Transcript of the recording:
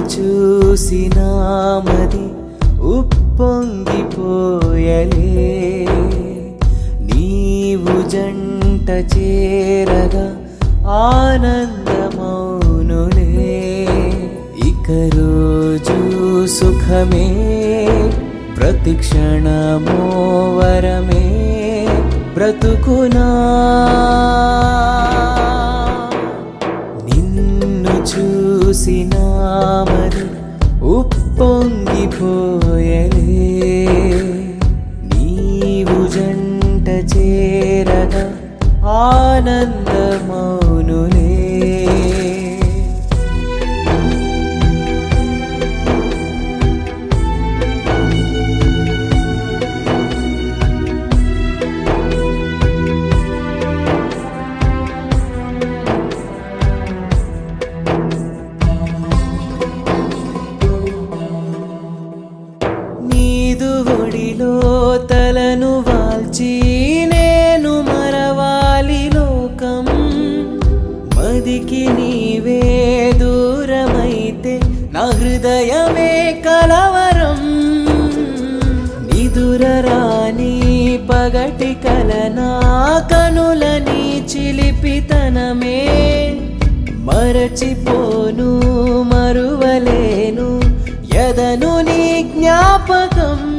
చూసినామది ఉప్పొంగిపోయలే నీవు జంట చేరగా ఆనందమౌనులే ఇక రోజు సుఖమే ప్రతిక్షణమో వరమే బ్రతుకునా నిన్ను చూసినామని ఉప్పొంగిపోయలే నీవు జంట చేరగా ఆనందమౌనులే నీదు ఒడిలో తలను వాల్చి నేను మరవాలి లోకం మదికి నీవే దూరమైతే నా హృదయమే కలవరం నిదురరాని పగటి కలనా కనులని చిలిపితనమే మరచిపోను మరువలేను ఎదను నీ జ్ఞాపకం